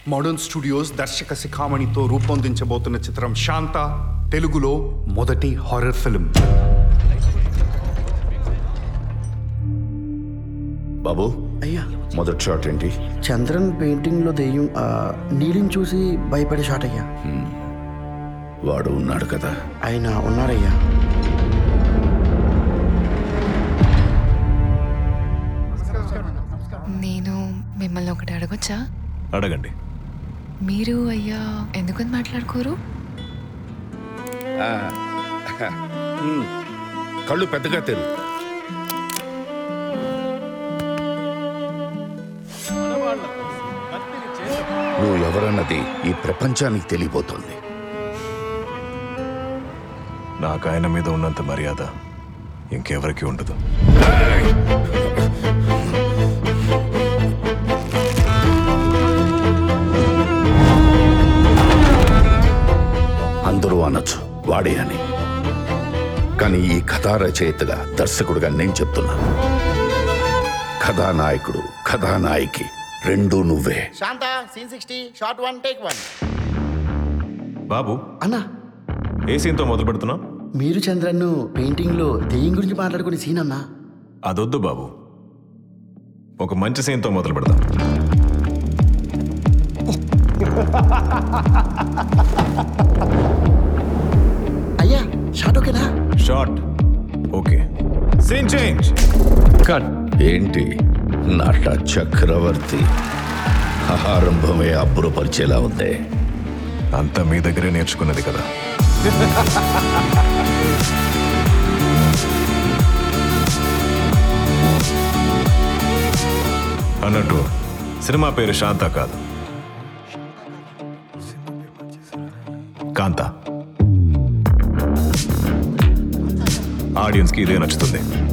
modern studios దర్శక శిఖామణితో రూపొందించబోతున్న చిత్రం శాంత తెలుగులో మొదటి హారర్ ఫిల్మ్ బాబు అయ్యా మొదటి షాట్ ఏంటి చంద్రన్ పెయింటింగ్ లో దెయ్యం ఆ, నీలిని చూసి భయపడే షాట్ అయ్యా వాడు ఉన్నాడు కదా ఆయన ఉన్నారయ్యా నేను మిమ్మల్ని ఒకటి అడగొచ్చా అడగండి మీరు అయ్యా ఎందుకని మాట్లాడుకోరు కళ్ళు పెద్దగా తెరు నువ్వు ఎవరన్నది ఈ ప్రపంచానికి తెలియబోతోంది నాకు ఆయన మీద ఉన్నంత మర్యాద ఇంకెవరికి ఉండదు అందరూ అనొచ్చు వాడే అని కానీ ఈ కథా రచయితగా దర్శకుడిగా నేను చెప్తున్నా కథానాయకుడు కథానాయకి రెండూ నువ్వే Shanta scene sixty shot one take one బాబు అన్నా ఏ సీన్తో మొదలు పెడుతున్నావు మీరు చంద్రన్ను పెయింటింగ్ లో దెయ్యం గురించి మాట్లాడుకునే సీన్ అన్నా అదొద్దు బాబు ఒక మంచి సీన్తో మొదలు పెడదాం అయ్యా షార్ట్ ఓకేనా shot okay scene change cut ఏంటి నట చక్రవర్తి ఆరంభమే అబ్బురపరిచేలా ఉంది అంతా మీ దగ్గరే నేర్చుకున్నది కదా అన్నట్టు సినిమా పేరు శాంత కాదు కాంత ఆడియన్స్కి ఇదే నచ్చుతుంది